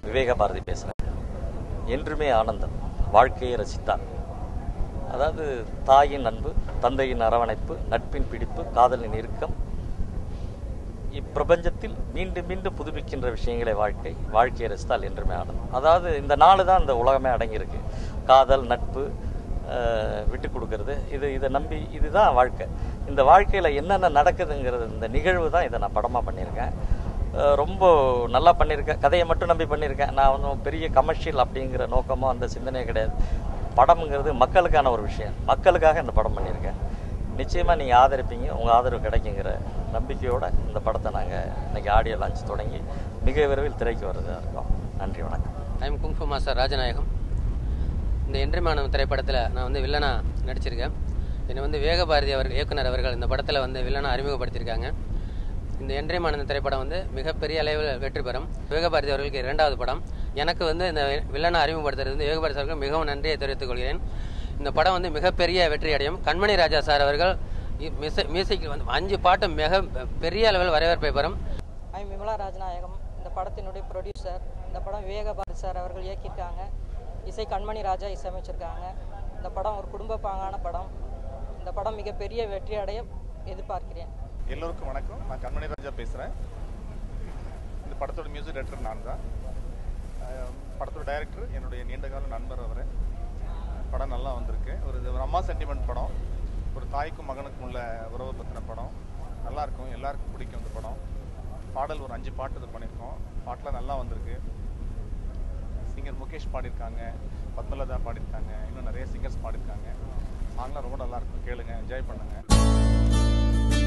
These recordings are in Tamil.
விவேக பாரதி பேசுகிறேன் என்றுமே ஆனந்தம் வாழ்க்கையை ரசித்தார் அதாவது தாயின் அன்பு தந்தையின் அரவணைப்பு நட்பின் பிடிப்பு காதலின் இறுக்கம் இப்பிரபஞ்சத்தில் மீண்டும் மீண்டும் புதுப்பிக்கின்ற விஷயங்களே வாழ்க்கை வாழ்க்கையை ரசித்தால் என்றுமே ஆனந்தம் அதாவது இந்த நாலு தான் இந்த உலகமே அடங்கியிருக்கு காதல் நட்பு அஹ், விட்டு கொடுக்கறது இது இதை நம்பி இதுதான் வாழ்க்கை இந்த வாழ்க்கையில் என்னென்ன நடக்குதுங்கிறது இந்த நிகழ்வு தான் இதை நான் படமாக பண்ணியிருக்கேன் அஹ், ரொம்ப நல்லா பண்ணியிருக்கேன் கதையை மட்டும் நம்பி பண்ணியிருக்கேன் நான் வந்து பெரிய கமர்ஷியல் அப்படிங்கிற நோக்கமோ அந்த சிந்தனையே கிடையாது படம்ங்கிறது மக்களுக்கான ஒரு விஷயம் மக்களுக்காக இந்த படம் பண்ணியிருக்கேன் நிச்சயமாக நீங்கள் ஆதரிப்பீங்க உங்கள் ஆதரவு கிடைக்குங்கிற நம்பிக்கையோட இந்த படத்தை நாங்கள் இன்னைக்கு ஆடியோ லான்ச் தொடங்கி மிக விரைவில் திரைக்கு வருதா இருக்கோம் நன்றி வணக்கம் ஐம் குங்ஃபு மாஸ்டர் ராஜநாயகம் இந்த என்றிமானம் திரைப்படத்தில் நான் வந்து வில்லனா நடிச்சிருக்கேன் என்னை வந்து வேகபாரதி அவர்கள் இயக்குனர் அவர்கள் இந்த படத்தில் வந்து வில்லனா அறிமுகப்படுத்தியிருக்காங்க இந்த என்றிமானம் திரைப்படம் வந்து மிகப்பெரிய அளவில் வெற்றி பெறும் வேகபாரதி அவர்களுக்கு இரண்டாவது படம் எனக்கு வந்து இந்த வில்லனை அறிமுகப்படுத்துறது வந்து வேகபாரதி அவர்கள் மிகவும் நன்றியை தெரிவித்துக் கொள்கிறேன் இந்த படம் வந்து மிகப்பெரிய வெற்றி அடையும் கண்மணி ராஜா சார் அவர்கள் மியூசிக் வந்து அஞ்சு பாட்டு மிக பெரிய அளவில் வரவேற்பை பெறும் ஐ விமலா ராஜநாயகம் இந்த படத்தினுடைய ப்ரொடியூசர் இந்த படம் விவேகபாரதி சார் அவர்கள் இயக்கியிருக்காங்க இசை கண்மணி ராஜா இசையமைச்சிருக்காங்க இந்த படம் ஒரு குடும்ப பாங்கான படம் இந்த படம் மிகப்பெரிய வெற்றி அடைய எதிர்பார்க்கிறேன் எல்லோருக்கும் வணக்கம் நான் கண்மணி ராஜா பேசுகிறேன் இந்த படத்தோட மியூசிக் டைரக்டர் நான் தான் அஹ் படத்தோட டைரக்டர் என்னுடைய நீண்டகால நண்பர் அவர் படம் நல்லா வந்திருக்கு ஒரு இது ஒரு அம்மா சென்டிமெண்ட் படம் ஒரு தாய்க்கும் மகனுக்கும் உள்ள உறவை பற்றின படம் நல்லா இருக்கும் எல்லாருக்கும் பிடிக்கும் இந்த படம் பாடல் ஒரு அஞ்சு பாட்டு இது பண்ணியிருக்கோம் பாட்டெலாம் நல்லா வந்திருக்கு சிங்கர் முகேஷ் பாடியிருக்காங்க பத்மலதா பாடியிருக்காங்க இன்னும் நிறைய சிங்கர்ஸ் பாடியிருக்காங்க சாங்லாம் ரொம்ப நல்லா இருக்கும் கேளுங்க என்ஜாய் பண்ணுங்க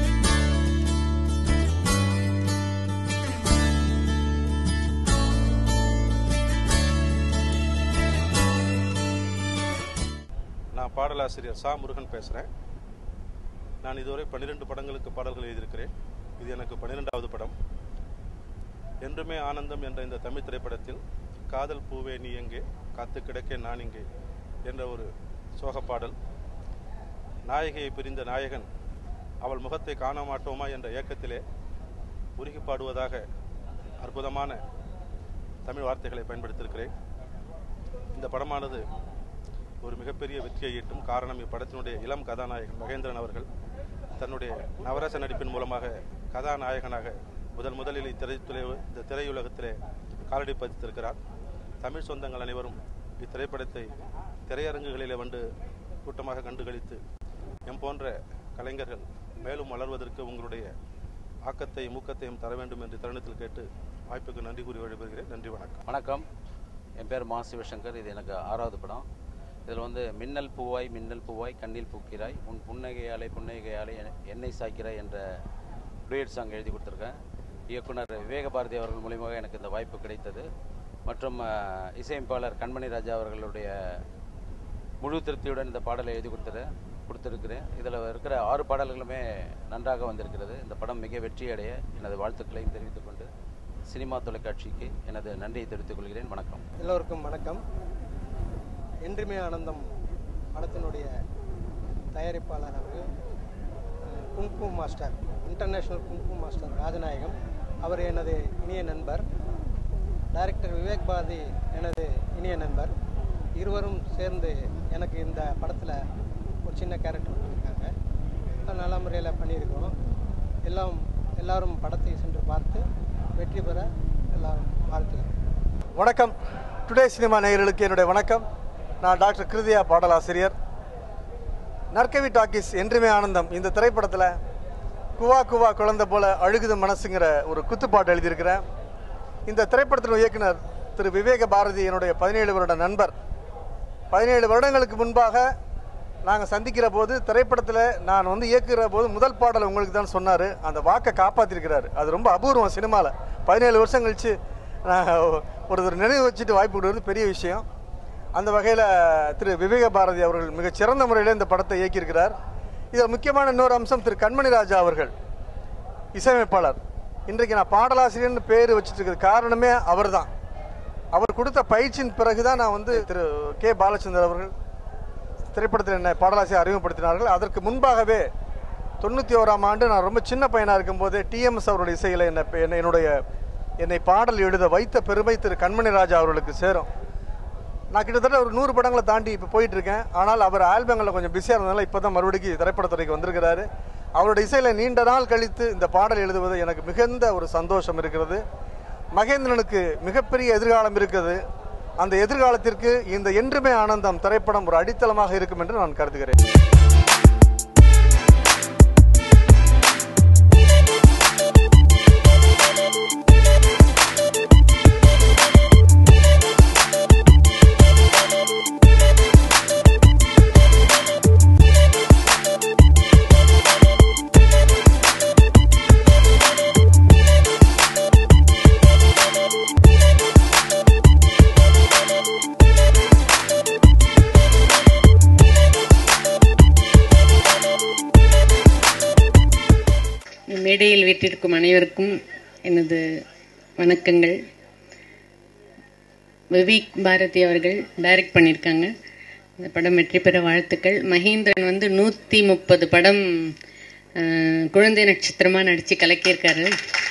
நான் பாடலாசிரியர் சா முருகன் பேசுகிறேன் நான் இதுவரை பன்னிரெண்டு படங்களுக்கு பாடல்கள் எழுதியிருக்கிறேன் இது எனக்கு பன்னிரெண்டாவது படம் என்றுமே ஆனந்தம் என்ற இந்த தமிழ் திரைப்படத்தில் காதல் பூவே நீ எங்கே காத்து கிடக்கே நான் இங்கே என்ற ஒரு சோக பாடல் நாயகியை பிரிந்த நாயகன் அவள் முகத்தை காண மாட்டோமா என்ற ஏக்கத்திலே உருகி பாடுவதாக அற்புதமான தமிழ் வார்த்தைகளை பயன்படுத்தியிருக்கிறேன் இந்த படமானது ஒரு மிகப்பெரிய வெற்றியை ஈட்டும் காரணம் இப்படத்தினுடைய இளம் கதாநாயகன் மகேந்திரன் அவர்கள் தன்னுடைய நவரச நடிப்பின் மூலமாக கதாநாயகனாக முதல் முதலில் இத்திரைத்துறை இந்த திரையுலகத்திலே காலடி பதித்திருக்கிறார் தமிழ் சொந்தங்கள் அனைவரும் இத்திரைப்படத்தை திரையரங்குகளிலே வந்து கூட்டமாக கண்டுகளித்து எம் போன்ற கலைஞர்கள் மேலும் வளர்வதற்கு உங்களுடைய ஆக்கத்தையும் ஊக்கத்தையும் தர வேண்டும் என்று தருணத்தில் கேட்டு வாய்ப்புக்கு நன்றி கூறி வழிபடுகிறேன் நன்றி வணக்கம் வணக்கம் என் பேர் மா சிவசங்கர் இது எனக்கு ஆறாவது படம் இதில் வந்து மின்னல் பூவாய் மின்னல் பூவாய் கண்ணில் பூக்கிறாய் உன் புன்னகையாலே புன்னகையாலே என- என்னை சாய்க்கிறாய் என்ற டூயட் சாங் எழுதி கொடுத்துருக்கேன் இயக்குனர் விவேகபாரதி அவர்கள் மூலியமாக எனக்கு இந்த வாய்ப்பு கிடைத்தது மற்றும் அஹ், இசையமைப்பாளர் கண்மணி ராஜா அவர்களுடைய முழு திருப்தியுடன் இந்த பாடலை எழுதி கொடுத்துரு கொடுத்துருக்கிறேன் இதில் இருக்கிற ஆறு பாடல்களுமே நன்றாக வந்திருக்கிறது இந்த படம் மிக வெற்றி அடைய எனது வாழ்த்துக்களையும் தெரிவித்துக் கொண்டு சினிமா தொலைக்காட்சிக்கு எனது நன்றியை தெரிவித்துக் கொள்கிறேன் வணக்கம் எல்லோருக்கும் வணக்கம் என்றுமே ஆனந்தம் படத்தினுடைய தயாரிப்பாளர் அவர் அஹ், kung fu master international kung fu master Rajanayagam அவர் எனது இனிய நண்பர் டைரக்டர் விவேக் பாரதி எனது இனிய நண்பர் இருவரும் சேர்ந்து எனக்கு இந்த படத்தில் ஒரு சின்ன கேரக்டர் கொடுத்துருக்காங்க அது நல்ல முறையில் பண்ணியிருக்கிறோம் எல்லாம் எல்லாரும் படத்தை சென்று பார்த்து வெற்றி பெற எல்லாரும் வாழ்த்துகிறோம் வணக்கம் டுடே சினிமா நேயர்களுக்கு என்னுடைய வணக்கம் நான் டாக்டர் கிருதியா பாடலாசிரியர் நற்கவி டாக்கீஸ் என்றுமே ஆனந்தம் இந்த திரைப்படத்தில் குவா குவா குழந்தை போல அழுகுது மனசுங்கிற ஒரு குத்துப்பாட்டு எழுதியிருக்கிறேன் இந்த திரைப்படத்தின் இயக்குனர் திரு விவேக பாரதி என்னுடைய பதினேழு வருட நண்பர் பதினேழு வருடங்களுக்கு முன்பாக நாங்கள் சந்திக்கிற போது திரைப்படத்தில் நான் வந்து இயக்குகிற போது முதல் பாடல் உங்களுக்கு தான் சொன்னார் அந்த வாக்கை காப்பாற்றிருக்கிறாரு அது ரொம்ப அபூர்வம் சினிமாவில் பதினேழு வருஷம் கழித்து நான் ஒருத்தர் நினைவு வச்சுட்டு வாய்ப்பு கொடுக்குறது பெரிய விஷயம் அந்த வகையில் திரு விவேக பாரதி அவர்கள் மிகச் சிறந்த முறையில் இந்த படத்தை இயக்கியிருக்கிறார் இதில் முக்கியமான இன்னொரு அம்சம் திரு கண்மணி ராஜா அவர்கள் இசையமைப்பாளர் இன்றைக்கு நான் பாடலாசிரியர்னு பேர் வச்சுட்டு இருக்கிறது காரணமே அவர்தான் அவர் கொடுத்த பயிற்சியின் பிறகு தான் நான் வந்து திரு கே பாலச்சந்தர் அவர்கள் திரைப்படத்தில் என்னை பாடலாசிரியர் அறிமுகப்படுத்தினார்கள் அதற்கு முன்பாகவே தொண்ணூற்றி ஓராம் ஆண்டு நான் ரொம்ப சின்ன பையனாக இருக்கும்போது டிஎம்எஸ் அவருடைய இசையில் என்னை என்னை- என்னுடைய என்னை பாடல் எழுத வைத்த பெருமை திரு கண்மணி ராஜா அவர்களுக்கு சேரும் நான் கிட்டத்தட்ட ஒரு நூறு படங்களை தாண்டி இப்போ போயிட்டு இருக்கேன் ஆனால் அவர் ஆல்பங்களில் கொஞ்சம் பிஸியாக இருந்ததால இப்போ தான் மறுபடியும் திரைப்படத்துறைக்கு வந்திருக்கிறாரு அவருடைய இசையில் நீண்ட நாள் கழித்து இந்த பாடல் எழுதுவது எனக்கு மிகுந்த ஒரு சந்தோஷம் இருக்கிறது மகேந்திரனுக்கு மிகப்பெரிய எதிர்காலம் இருக்குது அந்த எதிர்காலத்திற்கு இந்த என்றுமே ஆனந்தம் திரைப்படம் ஒரு அடித்தளமாக இருக்கும் என்று நான் கருதுகிறேன் மேடையில் வீட்டிற்கும் அனைவருக்கும் எனது வணக்கங்கள் விவேக் பாரதி அவர்கள் டைரக்ட் பண்ணியிருக்காங்க இந்த படம் வெற்றி பெற வாழ்த்துக்கள் மகேந்திரன் வந்து நூற்றி முப்பது படம் அஹ், குழந்தை நட்சத்திரமாக நடித்து கலக்கியிருக்காரு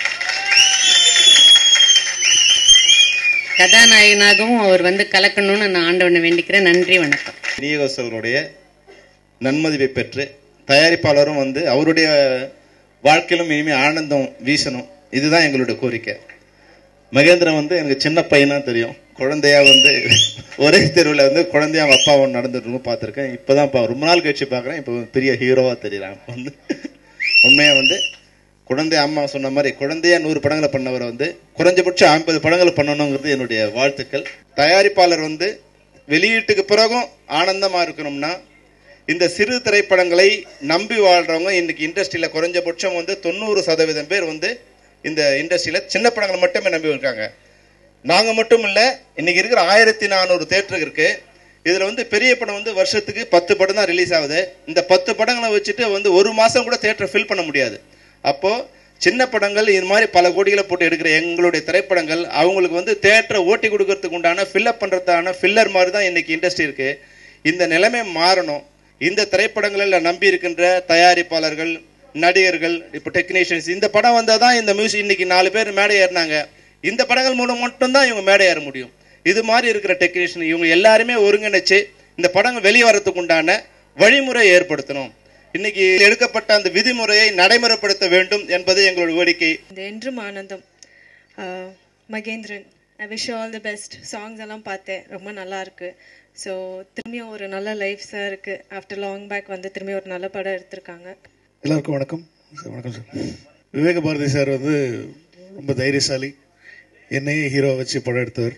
கதாநாயகனாகவும் அவர் வந்து கலக்கணும்னு நான் ஆண்டவனை வேண்டிக்கிறேன் நன்றி வணக்கம் விநியோகஸ்தர்களுடைய நன்மதிப்பை பெற்று தயாரிப்பாளரும் வந்து அவருடைய வாழ்க்கையிலும் இனிமே ஆனந்தம் வீசணும் இதுதான் எங்களுடைய கோரிக்கை மகேந்திரன் வந்து எனக்கு சின்ன பையனா தெரியும் குழந்தையா வந்து ஒரே தெருவில் வந்து குழந்தையா அவங்க அப்பா ஒன்று நடந்துட்டு பார்த்துருக்கேன் இப்போதான் பா ரொம்ப நாள் கழிச்சு பார்க்குறேன் இப்போ பெரிய ஹீரோவா தெரியலாம் இப்போ வந்து உண்மையா வந்து குழந்தை அம்மா சொன்ன மாதிரி குழந்தையா நூறு படங்களை பண்ணவரை வந்து குறைஞ்சபட்சம் ஐம்பது படங்களை பண்ணணுங்கிறது என்னுடைய வாழ்த்துக்கள் தயாரிப்பாளர் வந்து வெளியீட்டுக்கு பிறகும் ஆனந்தமா இருக்கணும்னா இந்த சிறு திரைப்படங்களை நம்பி வாழ்றவங்க இன்னைக்கு இண்டஸ்ட்ரியில குறைஞ்சபட்சம் வந்து தொண்ணூறு சதவீதம் பேர் வந்து இந்த இண்டஸ்ட்ரியில சின்ன படங்களை மட்டுமே நம்பி இருக்காங்க நாங்க மட்டும் இல்ல இன்னைக்கு இருக்கிற ஆயிரத்தி நானூறு தேட்டருக்கு இருக்கு இதுல வந்து பெரிய படம் வந்து வருஷத்துக்கு பத்து படம் தான் ரிலீஸ் ஆகுது இந்த பத்து படங்களை வச்சுட்டு வந்து ஒரு மாசம் கூட தேட்டரை ஃபில் பண்ண முடியாது அப்போ சின்ன படங்கள் இது மாதிரி பல கோடிகளை போட்டு எடுக்கிற எங்களுடைய திரைப்படங்கள் அவங்களுக்கு வந்து தேட்டரை ஓட்டி கொடுக்கறதுக்கு உண்டான ஃபில்அப் பண்றதுக்கான ஃபில்லர் மாதிரி தான் இன்னைக்கு இண்டஸ்ட்ரி இருக்கு இந்த நிலைமை மாறணும் இந்த திரைப்படங்களில் நம்பி இருக்கின்ற தயாரிப்பாளர்கள் நடிகர்கள் இப்போ டெக்னீஷியன்ஸ் இந்த படம் வந்தால் தான் இந்த மியூசிக் இன்னைக்கு நாலு பேர் மேடை ஏறினாங்க இந்த படங்கள் மூலம் மட்டும்தான் இவங்க மேடை ஏற முடியும் இது மாதிரி இருக்கிற டெக்னீஷியன் இவங்க எல்லாருமே ஒருங்கிணைச்சு இந்த படங்கள் வெளியே வரதுக்கு உண்டான வழிமுறை ஏற்படுத்தணும் இன்னைக்கு எடுக்கப்பட்ட அந்த விதிமுறையை நடைமுறைப்படுத்த வேண்டும் என்பது எங்களுடைய கோரிக்கை இந்த என்றும் ஆனந்தம் ஆஹ், Mahendran I wish all the best songs எல்லாம் பார்த்தேன் ரொம்ப நல்லா இருக்கு ஸோ திரும்பியும் ஒரு நல்ல லைஃப் சார் இருக்கு ஆஃப்டர் லாங் பேக் வந்து திரும்பி ஒரு நல்ல படம் எடுத்திருக்காங்க எல்லாருக்கும் வணக்கம் சார் வணக்கம் சார் விவேக பாரதி சார் வந்து ரொம்ப தைரியசாலி என்னையே ஹீரோ வச்சு படம் எடுத்தவர்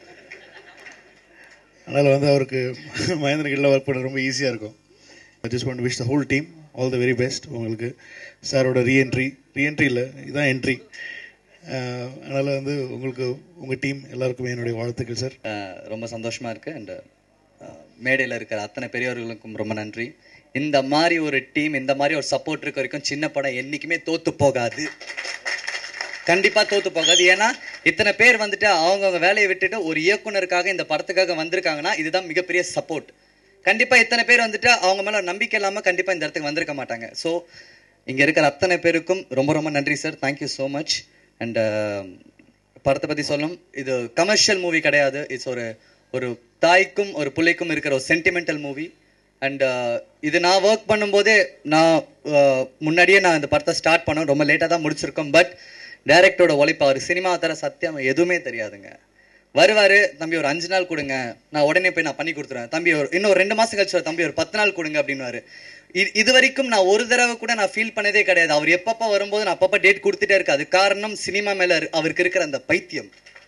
அதனால் வந்து அவருக்கு மகேந்திரகிரியில் ஒர்க் பண்ண ரொம்ப ஈஸியாக இருக்கும் just want wish the whole team all the very best உங்களுக்கு சாரோட ரீஎன்ட்ரி ரீஎன்ட்ரி இல்லை இதுதான் என்ட்ரி அதனால் வந்து உங்களுக்கு உங்கள் டீம் எல்லாருக்குமே என்னுடைய வாழ்த்துக்கள் சார் அஹ் ரொம்ப சந்தோஷமா இருக்கு அண்ட் மேடையில் இருக்கிற அத்தனை பெரியவர்களுக்கும் ரொம்ப நன்றி இந்த மாதிரி ஒரு டீம் இந்த மாதிரி ஒரு சப்போர்ட் இருக்க வரைக்கும் சின்ன படம் என்னைக்குமே தோத்து போகாது கண்டிப்பா தோத்து போகாது ஏன்னா இத்தனை பேர் வந்துட்டு அவங்கவுங்க வேலையை விட்டுட்டு ஒரு இயக்குனருக்காக இந்த படத்துக்காக வந்திருக்காங்கன்னா இதுதான் மிகப்பெரிய சப்போர்ட் கண்டிப்பா இத்தனை பேர் வந்துட்டு அவங்க மேல ஒரு நம்பிக்கை இல்லாம கண்டிப்பா இந்த இடத்துக்கு வந்திருக்க மாட்டாங்க ஸோ இங்க இருக்கிற அத்தனை பேருக்கும் ரொம்ப ரொம்ப நன்றி sir thank you so much and படத்தை பத்தி சொல்லணும் இது கமர்ஷியல் மூவி கிடையாது இட்ஸ் ஒரு ஒரு தாய்க்கும் ஒரு பிள்ளைக்கும் இருக்கிற ஒரு சென்டிமெண்டல் மூவி அண்ட் இது நான் ஒர்க் பண்ணும்போதே நான் uh, முன்னாடியே நான் இந்த படத்தை ஸ்டார்ட் பண்ணோம் ரொம்ப லேட்டாக தான் முடிச்சிருக்கோம் பட் டைரக்டரோட உழைப்பு அவர் சினிமா தர சத்தியம் எதுவுமே தெரியாதுங்க வருவாரு தம்பி ஒரு அஞ்சு நாள் கொடுங்க நான் உடனே போய் நான் பண்ணி கொடுத்துருவேன் தம்பி ஒரு இன்னும் ஒரு ரெண்டு மாசம் கழிச்சு வரும், தம்பி ஒரு பத்து நாள் கொடுங்க அப்படின்னுவாரு இ- இது வரைக்கும் நான் ஒரு தடவை கூட நான் ஃபீல் பண்ணதே கிடையாது அவர் எப்பப்ப வரும்போது நான் அப்பப்ப டேட் கொடுத்துட்டே இருக்கு அது காரணம் சினிமா மேல இரு- அவருக்கு இருக்கிற அந்த பைத்தியம்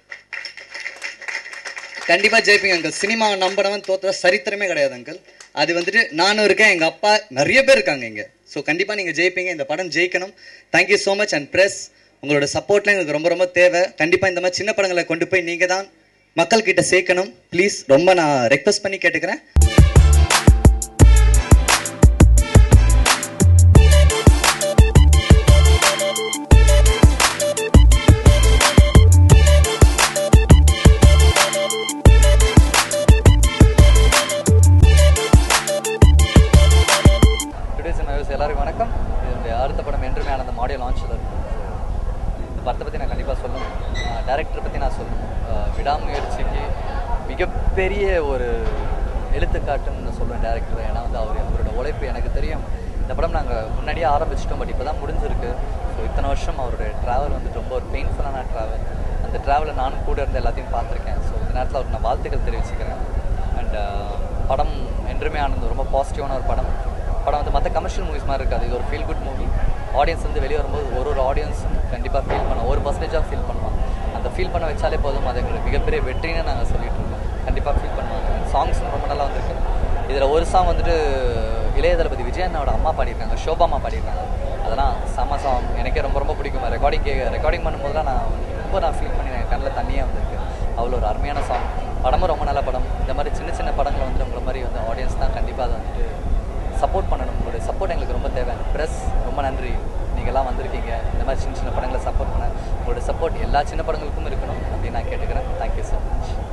கண்டிப்பா ஜெயிப்பீங்க அங்கிள் சினிமா நம்பனவன் தோத்துற சரித்திரமே கிடையாது அங்கிள் அது வந்துட்டு நானும் இருக்கேன் எங்க அப்பா நிறைய பேர் இருக்காங்க இங்க ஸோ கண்டிப்பா நீங்க ஜெயிப்பீங்க இந்த படம் ஜெயிக்கணும் thank you so much and press உங்களோட சப்போர்ட்லாம் எங்களுக்கு ரொம்ப ரொம்ப தேவை கண்டிப்பா இந்த மாதிரி சின்ன படங்களை கொண்டு போய் நீங்க தான் மக்கள் கிட்ட சேர்க்கணும் ப்ளீஸ் ரொம்ப நான் ரெக்வஸ்ட் பண்ணி கேட்டுக்கிறேன் டுடேஸ் வியூஸ் எல்லாருக்கும் வணக்கம் இதனுடைய அடுத்த படம் என்றுமே ஆனந்த ஆடியோ லான்ச்சில் இருக்கும் இந்த படத்தை பற்றி நான் கண்டிப்பாக சொல்லணும் டேரக்டரை பற்றி நான் சொல்லணும் அஹ் விடாமுயற்சிக்கு மிகப்பெரிய ஒரு எழுத்துக்காட்டுன்னு நான் சொல்லுவேன் டேரக்டர் ஏன்னா வந்து அவர் அவரோட உழைப்பு எனக்கு தெரியும் இந்த படம் நாங்கள் முன்னாடியே ஆரம்பிச்சிட்டோம் பட் இப்போ தான் முடிஞ்சிருக்கு ஸோ இத்தனை வருஷம் அவருடைய ட்ராவல் வந்துட்டு ரொம்ப ஒரு பெயின்ஃபுல்லான ட்ராவல் அந்த ட்ராவலை நானும் கூட இருந்து எல்லாத்தையும் பார்த்துருக்கேன் ஸோ இந்த நேரத்தில் அவருக்கு நான் வாழ்த்துக்கள் தெரிவிச்சுக்கிறேன் அண்ட் படம் என்றுமே ஆனது ரொம்ப பாசிட்டிவான ஒரு படம் படம் வந்து மற்ற கமர்ஷியல் மூவிஸ் மாதிரி இருக்காது இது ஒரு ஃபீல் குட் மூவி ஆடியன்ஸ் வந்து வெளியே வரும்போது ஒரு ஒரு ஆடியன்ஸும் கண்டிப்பாக ஃபீல் பண்ண ஒரு பர்சன்டேஜாக ஃபீல் பண்ணுவாங்க அந்த ஃபீல் பண்ண வச்சாலே போதும் அது எங்களுக்கு மிகப்பெரிய வெற்றின்னு நாங்கள் சொல்லிட்டு இருக்கோம் கண்டிப்பாக ஃபீல் பண்ணுவாங்க சாங்ஸ் ரொம்ப நல்லா வந்திருக்கு இதில் ஒரு சாங் வந்துட்டு இளைய தளபதி விஜய் அண்ணாவோட அம்மா பாடியிருக்காங்க ஷோபாமா பாடியிருக்காங்க அதெல்லாம் செம சாங் எனக்கே ரொம்ப ரொம்ப பிடிக்கும் ரெக்கார்டிங் கேட்க ரெக்கார்டிங் பண்ணும்போதுலாம் நான் ரொம்ப நான் ஃபீல் பண்ணி என் கண்ணில் தண்ணியாக வந்திருக்கு அவ்வளோ ஒரு அருமையான சாங் படமும் ரொம்ப நல்ல படம் இந்த மாதிரி சின்ன சின்ன படங்களை வந்து உங்களை மாதிரி வந்து ஆடியன்ஸ் தான் கண்டிப்பாக அதை வந்துட்டு சப்போர்ட் பண்ணணும் உங்களுடைய சப்போர்ட் எங்களுக்கு ரொம்ப தேவை ப்ரெஸ் ரொம்ப நன்றி நீங்கள்லாம் வந்திருக்கீங்க இந்த மாதிரி சின்ன சின்ன படங்களை சப்போர்ட் பண்ண உங்களோட சப்போர்ட் எல்லா சின்ன படங்களுக்கும் இருக்கணும் அப்படின்னு நான் கேட்டுக்கிறேன் தேங்க்யூ ஸோ மச்